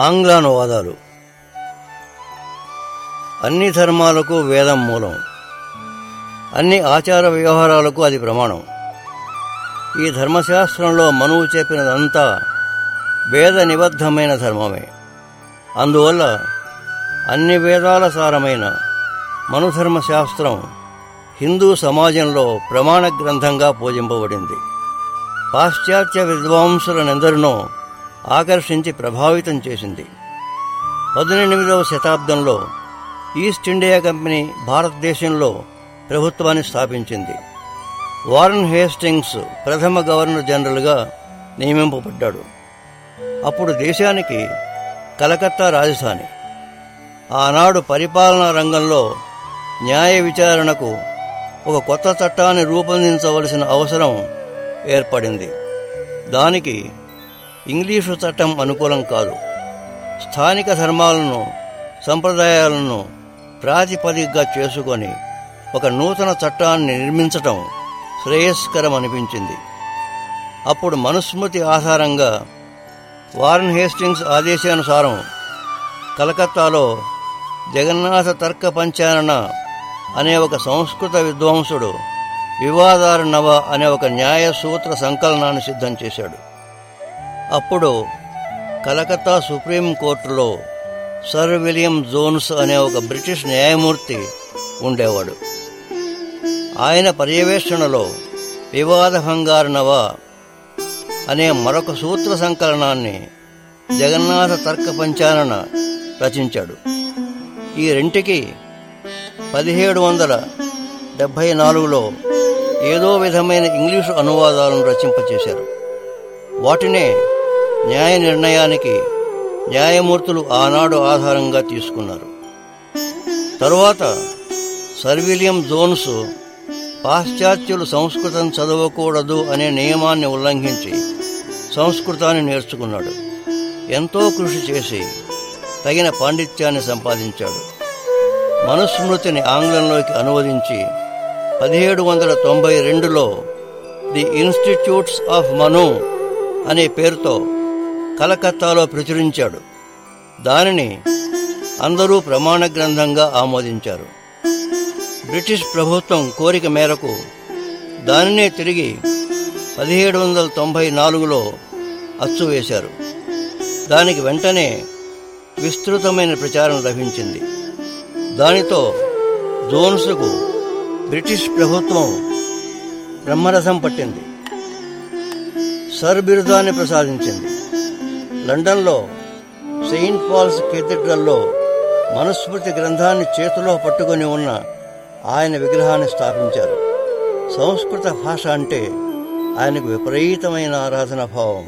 ఆంగ్లానువాదాలు అన్ని ధర్మాలకు వేదం మూలం అన్ని ఆచార వ్యవహారాలకు అది ప్రమాణం ఈ ధర్మశాస్త్రంలో మనువు చెప్పినదంతా వేద నిబద్ధమైన ధర్మమే అందువల్ల అన్ని వేదాల సారమైన మనుధర్మశాస్త్రం హిందూ సమాజంలో ప్రమాణ గ్రంథంగా పూజింపబడింది పాశ్చాత్య విద్వాంసులనెందరినో ఆకర్షించి ప్రభావితం చేసింది పద్దెనిమిదవ శతాబ్దంలో ఈస్ట్ ఇండియా కంపెనీ భారతదేశంలో ప్రభుత్వాన్ని స్థాపించింది వారన్ హేస్టింగ్స్ ప్రథమ గవర్నర్ జనరల్గా నియమింపబడ్డాడు అప్పుడు దేశానికి కలకత్తా రాజధాని ఆనాడు పరిపాలనా రంగంలో న్యాయ విచారణకు ఒక కొత్త చట్టాన్ని రూపొందించవలసిన అవసరం ఏర్పడింది దానికి ఇంగ్లీషు చట్టం అనుకూలం కాదు స్థానిక ధర్మాలను సంప్రదాయాలను ప్రాతిపదికగా చేసుకొని ఒక నూతన చట్టాన్ని నిర్మించటం శ్రేయస్కరం అనిపించింది అప్పుడు మనుస్మృతి ఆధారంగా వారన్ హేస్టింగ్స్ ఆదేశానుసారం కలకత్తాలో జగన్నాథ తర్క పంచారణ అనే ఒక సంస్కృత విద్వాంసుడు వివాదార్ణవ అనే ఒక న్యాయ సూత్ర సంకలనాన్ని సిద్ధం చేశాడు అప్పుడు కలకత్తా సుప్రీం కోర్టులో సర్ విలియం జోన్స్ అనే ఒక బ్రిటిష్ న్యాయమూర్తి ఉండేవాడు ఆయన పర్యవేక్షణలో వివాదభంగార్ణవ అనే మరొక సూత్ర సంకలనాన్ని జగన్నాథ తర్క పంచారణ రచించాడు ఈ రెంటికి పదిహేడు వందల డెబ్భై నాలుగులో ఏదో విధమైన ఇంగ్లీషు అనువాదాలను రచింపచేశారు వాటినే న్యాయ నిర్ణయానికి న్యాయమూర్తులు ఆనాడు ఆధారంగా తీసుకున్నారు తరువాత సర్ విలియం జోన్స్ పాశ్చాత్యులు సంస్కృతం చదవకూడదు అనే నియమాన్ని ఉల్లంఘించి సంస్కృతాన్ని నేర్చుకున్నాడు ఎంతో కృషి చేసి తగిన పాండిత్యాన్ని సంపాదించాడు మనుస్మృతిని ఆంగ్లంలోకి అనువదించి పదిహేడు వందల తొంభై రెండులో ది ఇన్స్టిట్యూట్స్ ఆఫ్ మను అనే పేరుతో కలకత్తాలో ప్రచురించాడు దానిని అందరూ ప్రమాణ గ్రంథంగా ఆమోదించారు బ్రిటిష్ ప్రభుత్వం కోరిక మేరకు దానినే తిరిగి పదిహేడు వందల తొంభై నాలుగులో అచ్చు వేశారు దానికి వెంటనే విస్తృతమైన ప్రచారం లభించింది దానితో జోన్స్కు బ్రిటిష్ ప్రభుత్వం బ్రహ్మరథం పట్టింది సర్ బిరుదాన్ని ప్రసాదించింది లండన్లో సెయింట్ పాల్స్ కేథెడ్రల్లో మనుస్మృతి గ్రంథాన్ని చేతిలో పట్టుకొని ఉన్న ఆయన విగ్రహాన్ని స్థాపించారు సంస్కృత భాష అంటే ఆయనకు విపరీతమైన ఆరాధన భావం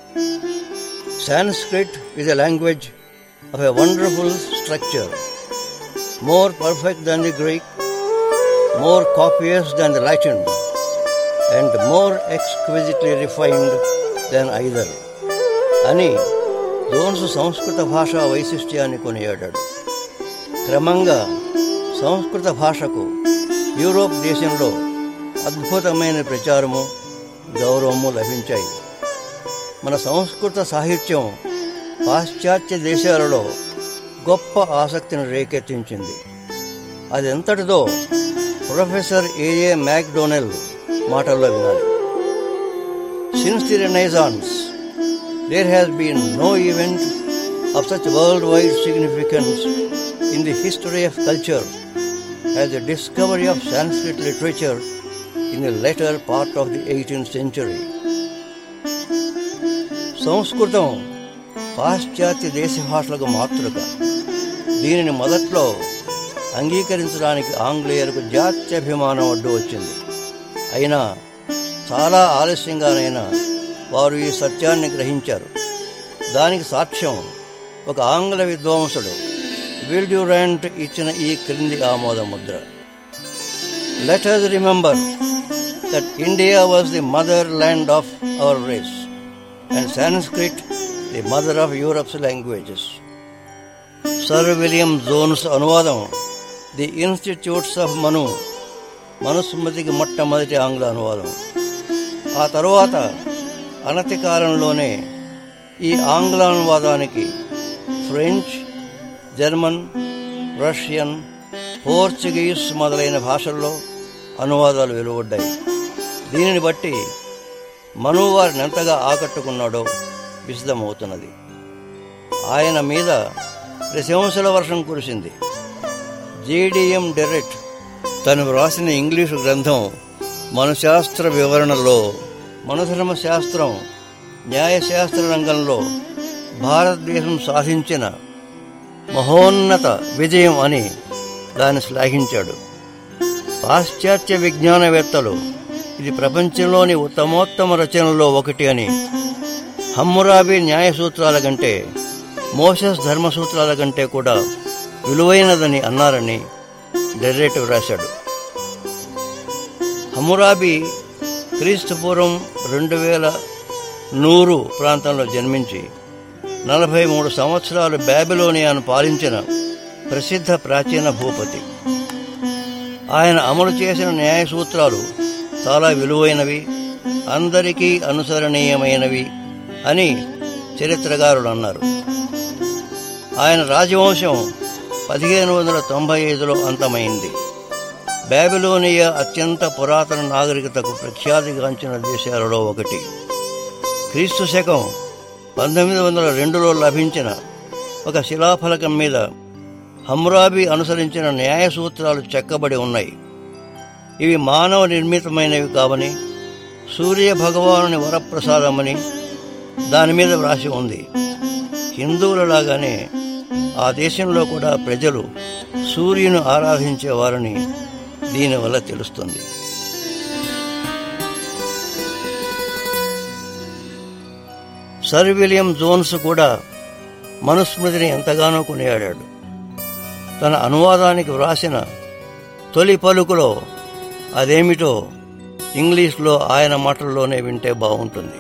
Sanskrit is a language of a wonderful structure, more perfect than the Greek, more copious than the Latin, and more exquisitely refined than either. అని జోన్స్ సంస్కృత భాషా వైశిష్ట్యాన్ని కొనియాడాడు క్రమంగా సంస్కృత భాషకు యూరోప్ దేశంలో అద్భుతమైన ప్రచారము గౌరవము లభించాయి మన సంస్కృత సాహిత్యం పాశ్చాత్య దేశాలలో గొప్ప ఆసక్తిని రేకెత్తించింది అది ఎంతటిదో ప్రొఫెసర్ ఏఏ మ్యాక్డోనెల్ మాటల్లో వినాలి since the renaissance there has been no event of such world wide significance in the history of culture as the discovery of Sanskrit literature in the latter part of the eighteenth century సంస్కృతం పాశ్చాత్య దేశ భాషలకు మాతృక దీనిని మొదట్లో అంగీకరించడానికి ఆంగ్లేయులకు జాత్యభిమానం అడ్డు వచ్చింది అయినా చాలా ఆలస్యంగానైనా వారు ఈ సత్యాన్ని గ్రహించారు దానికి సాక్ష్యం ఒక ఆంగ్ల విద్వాంసుడు విల్డ్యూరెంట్ ఇచ్చిన ఈ క్రింది ఆమోద ముద్ర let us remember that India was the mother land of our race and Sanskrit the mother of Europe's languages Sir William Jones అనువాదం ది ఇన్స్టిట్యూట్స్ ఆఫ్ మను మనుస్మృతికి మొట్టమొదటి ఆంగ్ల అనువాదం ఆ తరువాత అనతి కాలంలోనే ఈ ఆంగ్లానువాదానికి ఫ్రెంచ్ జర్మన్ రష్యన్ పోర్చుగీస్ మొదలైన భాషల్లో అనువాదాలు వెలువడ్డాయి దీనిని బట్టి మను వారిని ఎంతగా ఆకట్టుకున్నాడో విశదమవుతున్నది ఆయన మీద ప్రశంసల వర్షం కురిసింది జేడిఎం డెరెట్ తను వ్రాసిన ఇంగ్లీషు గ్రంథం మనశాస్త్ర వివరణలో మనధర్మ శాస్త్రం న్యాయశాస్త్ర రంగంలో భారతదేశం సాధించిన మహోన్నత విజయం అని దాన్ని శ్లాఘించాడు పాశ్చాత్య విజ్ఞానవేత్తలు ఇది ప్రపంచంలోని ఉత్తమోత్తమ రచనల్లో ఒకటి అని హమ్మురాబీ న్యాయ సూత్రాల కంటే మోసెస్ ధర్మసూత్రాల కంటే కూడా విలువైనదని అన్నారని డెర్రేట్ వ్రాశాడు హమ్మురాబీ క్రీస్తు పూర్వం రెండు వేల నూరు ప్రాంతంలో జన్మించి నలభై మూడు సంవత్సరాలు బ్యాబిలోనియాను పాలించిన ప్రసిద్ధ ప్రాచీన భూపతి ఆయన అమలు చేసిన న్యాయ సూత్రాలు చాలా విలువైనవి అందరికీ అనుసరణీయమైనవి అని చరిత్రకారులు అన్నారు ఆయన రాజవంశం పదిహేను వందల తొంభై ఐదులో అంతమైంది బ్యాబిలోనియా అత్యంత పురాతన నాగరికతకు ప్రఖ్యాతిగాంచిన దేశాలలో ఒకటి క్రీస్తు శకం పంతొమ్మిది వందల రెండులో లభించిన ఒక శిలాఫలకం మీద హమ్రాబీ అనుసరించిన న్యాయ సూత్రాలు చెక్కబడి ఉన్నాయి ఇవి మానవ నిర్మితమైనవి కావని సూర్య భగవానుని వరప్రసాదమని దాని మీద వ్రాసి ఉంది హిందువులలాగానే ఆ దేశంలో కూడా ప్రజలు సూర్యుని ఆరాధించేవారని దీనివల్ల తెలుస్తుంది సర్ విలియం జోన్స్ కూడా మనుస్మృతిని ఎంతగానో కొనియాడాడు తన అనువాదానికి వ్రాసిన తొలి పలుకులో అదేమిటో ఇంగ్లీష్లో ఆయన మాటల్లోనే వింటే బాగుంటుంది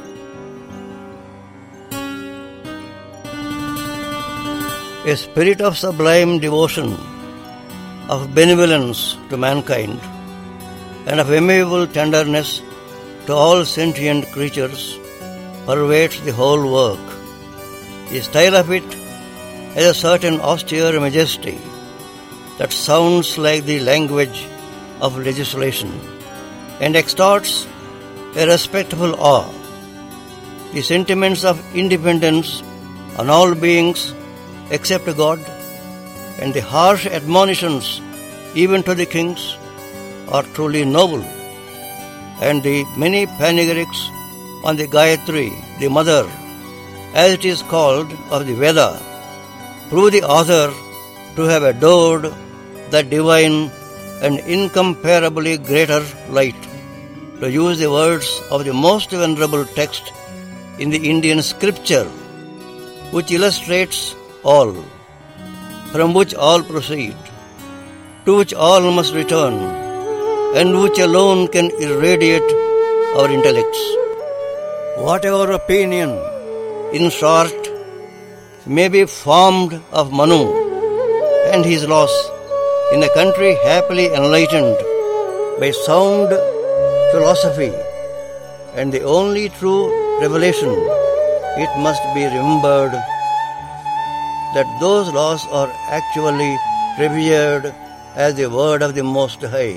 a spirit of sublime devotion, of benevolence to mankind, and of amiable tenderness to all sentient creatures pervades the whole work. The style of it has a certain austere majesty that sounds like the language of legislation and extorts a respectful awe. The sentiments of independence on all beings except God, and the harsh admonitions even to the kings are truly noble, and the many panegyrics on the Gayatri, the mother, as it is called, of the Veda, prove the author to have adored that divine and incomparably greater light. To use the words of the most venerable text in the Indian scripture, which illustrates all, from which all proceed, to which all must return, and which alone can irradiate our intellects. Whatever opinion, in short, may be formed of Manu and his loss in a country happily enlightened by sound philosophy and the only true revelation, it must be remembered that those laws are actually revered as the word of the Most High.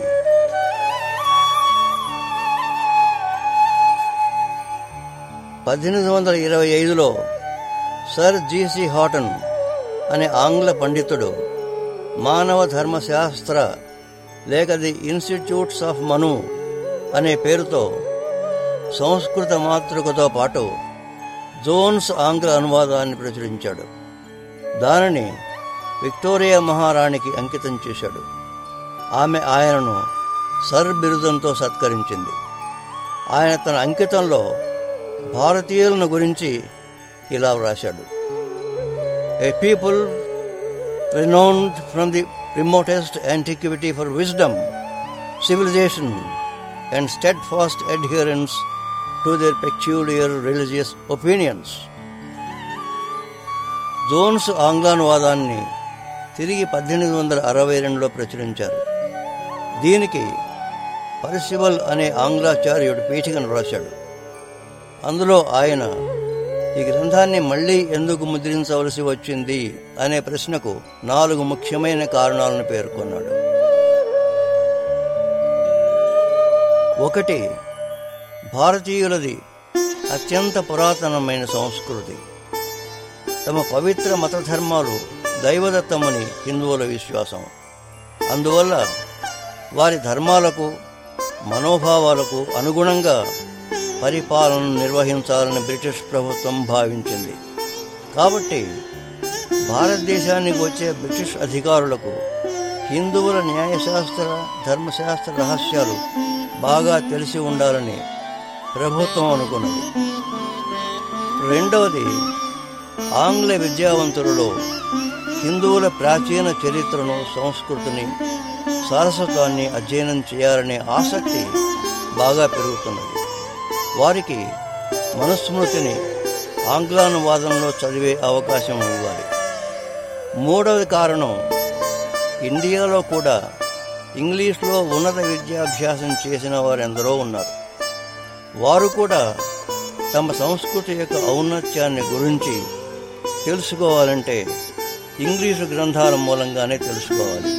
పద్దెనిమిది వందల ఇరవై ఐదులో sir జీసి హాటన్ అనే ఆంగ్ల పండితుడు మానవ ధర్మశాస్త్ర లేక ది ఇన్స్టిట్యూట్స్ ఆఫ్ మను అనే పేరుతో సంస్కృత మాతృకతో పాటు జోన్స్ ఆంగ్ల అనువాదాన్ని ప్రచురించాడు దానిని విక్టోరియా మహారాణికి అంకితం చేశాడు ఆమె ఆయనను సర్ బిరుదంతో సత్కరించింది ఆయన తన అంకితంలో భారతీయులను గురించి ఇలా వ్రాశాడు a people renowned from the remotest antiquity for wisdom, civilization, and steadfast adherence to their peculiar religious opinions. Jones ఆంగ్లానువాదాన్ని తిరిగి పద్దెనిమిది వందల అరవై రెండులో ప్రచురించారు దీనికి పర్సివల్ అనే ఆంగ్లాచార్యుడు పీఠికను రాశాడు అందులో ఆయన ఈ గ్రంథాన్ని మళ్ళీ ఎందుకు ముద్రించవలసి వచ్చింది అనే ప్రశ్నకు నాలుగు ముఖ్యమైన కారణాలను పేర్కొన్నాడు ఒకటి భారతీయులది అత్యంత పురాతనమైన సంస్కృతి తమ పవిత్ర మత ధర్మాలు దైవదత్తమని హిందువుల విశ్వాసం అందువల్ల వారి ధర్మాలకు మనోభావాలకు అనుగుణంగా పరిపాలనను నిర్వహించాలని బ్రిటిష్ ప్రభుత్వం భావించింది కాబట్టి భారతదేశానికి వచ్చే బ్రిటిష్ అధికారులకు హిందువుల న్యాయశాస్త్ర ధర్మశాస్త్ర రహస్యాలు బాగా తెలిసి ఉండాలని ప్రభుత్వం అనుకున్నది రెండవది ఆంగ్ల విద్యావంతులలో హిందువుల ప్రాచీన చరిత్రను సంస్కృతిని సారస్వతాన్ని అధ్యయనం చేయాలనే ఆసక్తి బాగా పెరుగుతున్నది వారికి మనుస్మృతిని ఆంగ్లానువాదంలో చదివే అవకాశం ఇవ్వాలి మూడవది కారణం ఇండియాలో కూడా ఇంగ్లీష్లో ఉన్నత విద్యాభ్యాసం చేసిన వారెందరో ఉన్నారు వారు కూడా తమ సంస్కృతి యొక్క ఔన్నత్యాన్ని గురించి తెలుసుకోవాలంటే ఇంగ్లీషు గ్రంథాల మూలంగానే తెలుసుకోవాలి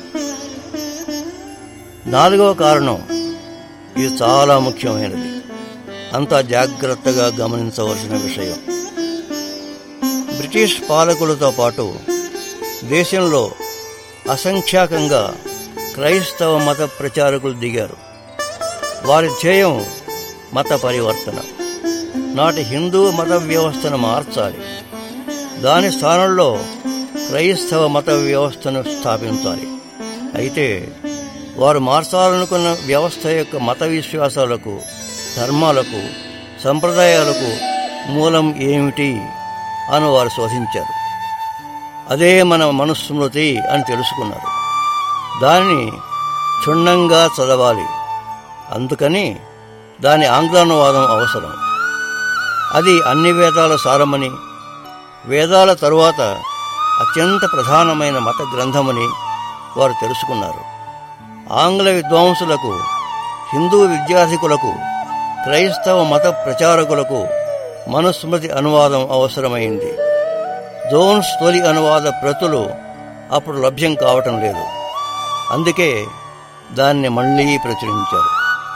నాలుగవ కారణం ఇది చాలా ముఖ్యమైనది అంతా జాగ్రత్తగా గమనించవలసిన విషయం బ్రిటిష్ పాలకులతో పాటు దేశంలో అసంఖ్యాకంగా క్రైస్తవ మత ప్రచారకులు దిగారు వారి ధ్యేయం మత పరివర్తన నాటి హిందూ మత వ్యవస్థను మార్చాలి దాని స్థానంలో క్రైస్తవ మత వ్యవస్థను స్థాపించాలి అయితే వారు మార్చాలనుకున్న వ్యవస్థ యొక్క మత విశ్వాసాలకు ధర్మాలకు సంప్రదాయాలకు మూలం ఏమిటి అని వారు శోధించారు అదే మన మనుస్మృతి అని తెలుసుకున్నారు దానిని క్షుణ్ణంగా చదవాలి అందుకని దాని ఆంగ్లానువాదం అవసరం అది అన్ని వేదాల సారమని వేదాల తరువాత అత్యంత ప్రధానమైన మత గ్రంథమని వారు తెలుసుకున్నారు ఆంగ్ల విద్వాంసులకు హిందూ విద్యార్థికులకు క్రైస్తవ మత ప్రచారకులకు మనుస్మృతి అనువాదం అవసరమైంది జోన్స్ తొలి అనువాద ప్రతులు అప్పుడు లభ్యం కావటం లేదు అందుకే దాన్ని మళ్ళీ ప్రచురించారు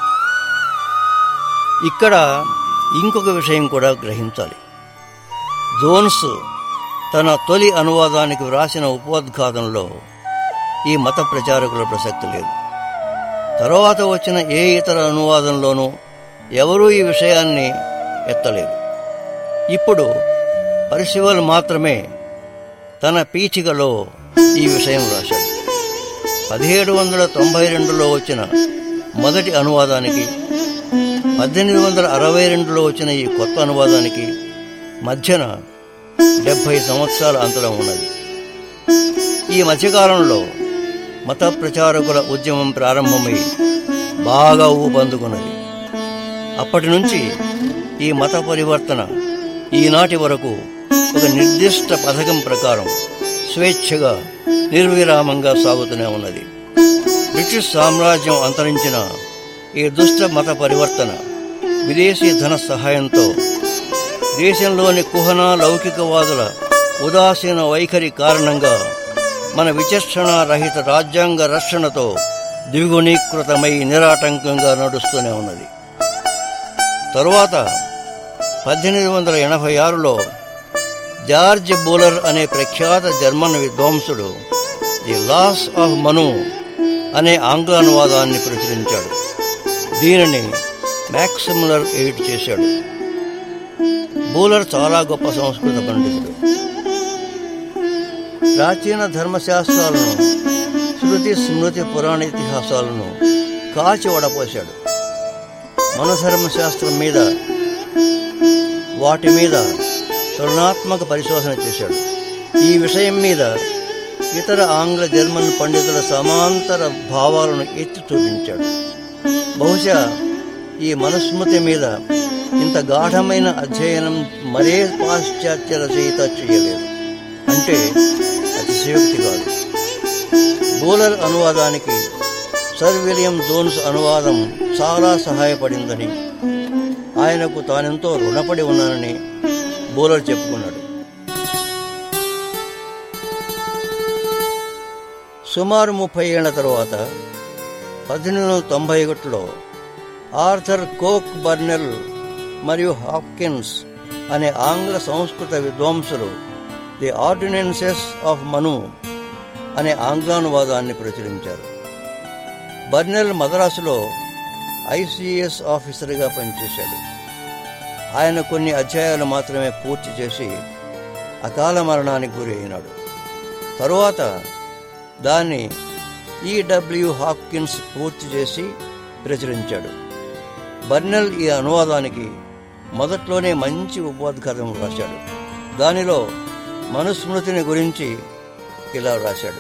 ఇక్కడ ఇంకొక విషయం కూడా గ్రహించాలి జోన్స్ తన తొలి అనువాదానికి వ్రాసిన ఉపోద్ఘాతంలో ఈ మత ప్రచారకుల ప్రసక్తి లేదు తరువాత వచ్చిన ఏ ఇతర అనువాదంలోనూ ఎవరూ ఈ విషయాన్ని ఎత్తలేదు ఇప్పుడు పరిశివల్ మాత్రమే తన పీచికలో ఈ విషయం రాశాడు పదిహేడు వందల తొంభై రెండులో వచ్చిన మొదటి అనువాదానికి పద్దెనిమిది వందల అరవై రెండులో వచ్చిన ఈ కొత్త అనువాదానికి మధ్యన డెబ్భై సంవత్సరాల అంతరం ఉన్నది ఈ మధ్యకాలంలో మత ప్రచారకుల ఉద్యమం ప్రారంభమై బాగా ఊపందుకున్నది అప్పటి నుంచి ఈ మత పరివర్తన ఈనాటి వరకు ఒక నిర్దిష్ట పథకం ప్రకారం స్వేచ్ఛగా నిర్విరామంగా సాగుతూనే ఉన్నది బ్రిటిష్ సామ్రాజ్యం అంతరించిన ఈ దుష్ట మత పరివర్తన విదేశీ ధన సహాయంతో దేశంలోని కుహన లౌకికవాదుల ఉదాసీన వైఖరి కారణంగా మన విచక్షణ రహిత రాజ్యాంగ రక్షణతో ద్విగుణీకృతమై నిరాటంకంగా నడుస్తూనే ఉన్నది తరువాత పద్దెనిమిది వందల ఎనభై ఆరులో జార్జ్ బూలర్ అనే ప్రఖ్యాత జర్మన్ విద్వాంసుడు ది లాస్ ఆఫ్ మను అనే ఆంగ్ల అనువాదాన్ని ప్రచురించాడు దీనిని మ్యాక్సిములర్ ఎయిడ్ చేశాడు బూలర్ చాలా గొప్ప సంస్కృత పండితుడు ప్రాచీన ధర్మశాస్త్రాలను శృతి స్మృతి పురాణ ఇతిహాసాలను కాచి వడపోశాడు మనధర్మశాస్త్రం మీద వాటి మీద తులనాత్మక పరిశోధన చేశాడు ఈ విషయం మీద ఇతర ఆంగ్ల జర్మన్ పండితుల సమాంతర భావాలను ఎత్తి చూపించాడు బహుశా ఈ మనుస్మృతి మీద ఇంత గాఢమైన అధ్యయనం మరే పాశ్చాత్య రచయిత చేయలేదు అంటే అతిశయోక్తి కాదు బోలర్ అనువాదానికి సర్ విలియం జోన్స్ అనువాదం చాలా సహాయపడిందని ఆయనకు తానెంతో రుణపడి ఉన్నానని బోలర్ చెప్పుకున్నాడు సుమారు ముప్పై ఏళ్ల తరువాత పద్దెనిమిది వందల తొంభై ఒకటిలో ఆర్థర్ కోక్ బర్నెల్ మరియు హాప్కిన్స్ అనే ఆంగ్ల సంస్కృత విద్వాంసులు ది ఆర్డినెన్సెస్ ఆఫ్ మను అనే ఆంగ్లానువాదాన్ని ప్రచురించారు బర్నెల్ మద్రాసులో ఐసిఎస్ ఆఫీసర్గా పనిచేశాడు ఆయన కొన్ని అధ్యాయాలు మాత్రమే పూర్తి చేసి అకాల మరణానికి గురి అయినాడు తరువాత దాన్ని ఈడబ్ల్యూ హాప్కిన్స్ పూర్తి చేసి ప్రచురించాడు బర్నెల్ ఈ అనువాదానికి మొదట్లోనే మంచి ఉపోద్ఘాతం రాశాడు దానిలో మనుస్మృతిని గురించి ఇలా రాశాడు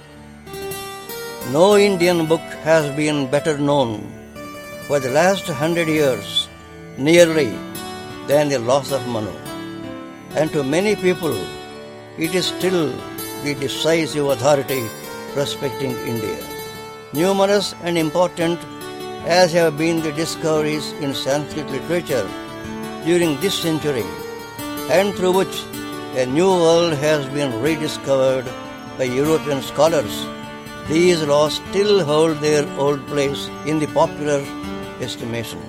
no Indian book has been better known for the last hundred years nearly than the laws of Manu and to many people it is still the decisive authority respecting India. Numerous and important as have been the discoveries in Sanskrit literature during this century, and through which a new world has been rediscovered by European scholars, these laws still hold their old place in the popular estimation.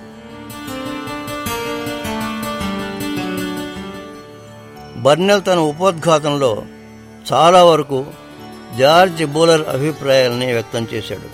Burnell తన ఉపోద్ఘాతంలో చాలా వరకు George బోలర్ అభిప్రాయాలని వ్యక్తం చేశాడు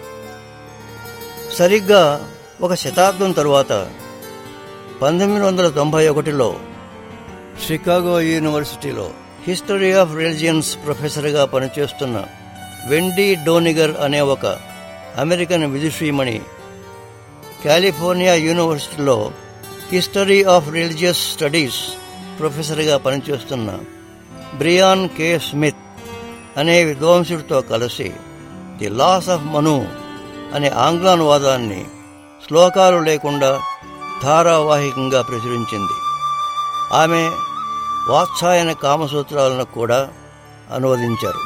సరిగ్గా ఒక శతాబ్దం తరువాత పంతొమ్మిది వందల తొంభై ఒకటిలో షికాగో యూనివర్సిటీలో హిస్టరీ ఆఫ్ రిలిజియన్స్ ప్రొఫెసర్గా పనిచేస్తున్న వెండీ డోనిగర్ అనే ఒక అమెరికన్ విదుషీమణి California university history of religious studies ప్రొఫెసర్గా పనిచేస్తున్న బ్రియాన్ కే స్మిత్ అనే విద్వాంసుడితో కలిసి ది లాస్ ఆఫ్ మను అనే ఆంగ్లానువాదాన్ని శ్లోకాలు లేకుండా ధారావాహికంగా ప్రచురించింది ఆమె వాత్సాయన కామసూత్రాలను కూడా అనువదించారు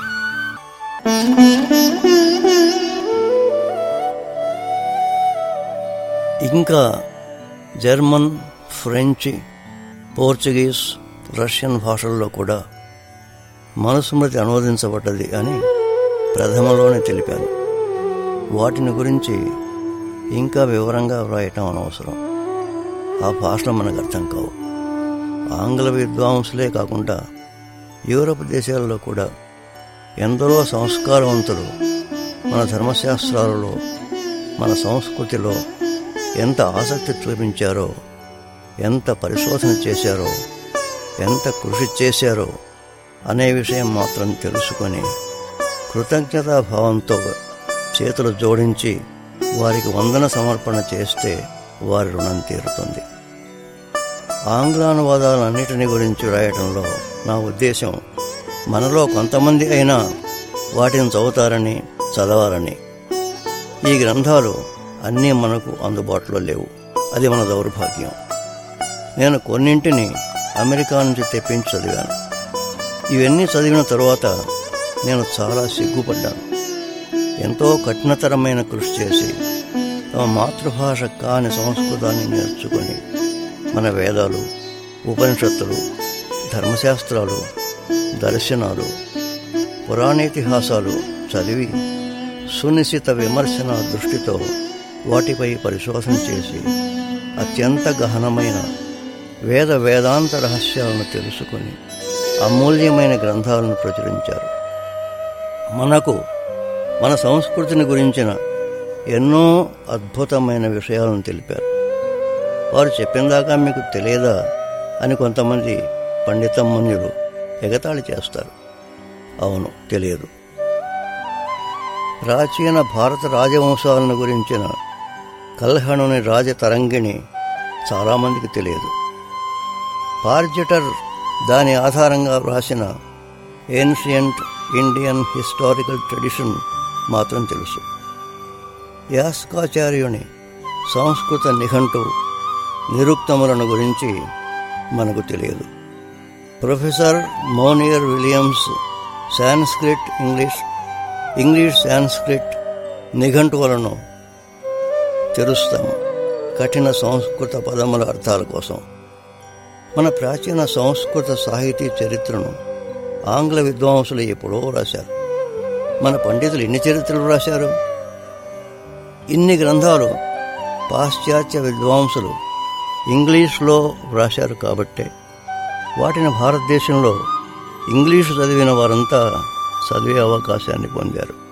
ఇంకా జర్మన్ ఫ్రెంచి పోర్చుగీస్ రష్యన్ భాషల్లో కూడా మనుస్మృతి అనువదించబడ్డది అని ప్రథమలోనే తెలిపాను వాటిని గురించి ఇంకా వివరంగా వ్రాయటం అనవసరం ఆ భాషలు మనకు అర్థం కావు ఆంగ్ల విద్వాంసులే కాకుండా యూరప్ దేశాల్లో కూడా ఎందరో సంస్కారవంతులు మన ధర్మశాస్త్రాలలో మన సంస్కృతిలో ఎంత ఆసక్తి చూపించారో ఎంత పరిశోధన చేశారో ఎంత కృషి చేశారో అనే విషయం మాత్రం తెలుసుకొని కృతజ్ఞతాభావంతో చేతులు జోడించి వారికి వందన సమర్పణ చేస్తే వారి రుణం తీరుతుంది ఆంగ్లానువాదాలన్నిటిని గురించి రాయటంలో నా ఉద్దేశం మనలో కొంతమంది అయినా వాటిని చదువుతారని చదవాలని ఈ గ్రంథాలు అన్నీ మనకు అందుబాటులో లేవు అది మన దౌర్భాగ్యం నేను కొన్నింటిని అమెరికా నుంచి తెప్పించి చదివాను ఇవన్నీ చదివిన తరువాత నేను చాలా సిగ్గుపడ్డాను ఎంతో కఠినతరమైన కృషి చేసి తమ మాతృభాష కాని సంస్కృతాన్ని నేర్చుకొని మన వేదాలు ఉపనిషత్తులు ధర్మశాస్త్రాలు దర్శనాలు పురాణేతిహాసాలు చదివి సునిశ్చిత విమర్శన దృష్టితో వాటిపై పరిశోధన చేసి అత్యంత గహనమైన వేద వేదాంత రహస్యాలను తెలుసుకొని అమూల్యమైన గ్రంథాలను ప్రచురించారు మనకు మన సంస్కృతిని గురించిన ఎన్నో అద్భుతమైన విషయాలను తెలిపారు వారు చెప్పిందాకా మీకు తెలియదా అని కొంతమంది పండితమునులు ఎగతాళి చేస్తారు అవును తెలియదు ప్రాచీన భారత రాజవంశాలను గురించిన కల్హణుని రాజతరంగిణి చాలామందికి తెలియదు పార్జటర్ దాని ఆధారంగా వ్రాసిన ఏన్షియంట్ ఇండియన్ హిస్టారికల్ ట్రెడిషన్ మాత్రం తెలుసు యాస్కాచార్యుని సంస్కృత నిఘంటు నిరుక్తములను గురించి మనకు తెలియదు professor Monier Williams Sanskrit English English Sanskrit నిఘంటువులను తెరుస్తాము కఠిన సంస్కృత పదముల అర్థాల కోసం మన ప్రాచీన సంస్కృత సాహితీ చరిత్రను ఆంగ్ల విద్వాంసులు ఎప్పుడో రాశారు మన పండితులు ఎన్ని చరిత్రలు రాశారు ఇన్ని గ్రంథాలు పాశ్చాత్య విద్వాంసులు ఇంగ్లీష్లో వ్రాశారు కాబట్టే వాటిని భారతదేశంలో ఇంగ్లీషు చదివిన వారంతా చదివే అవకాశాన్ని పొందారు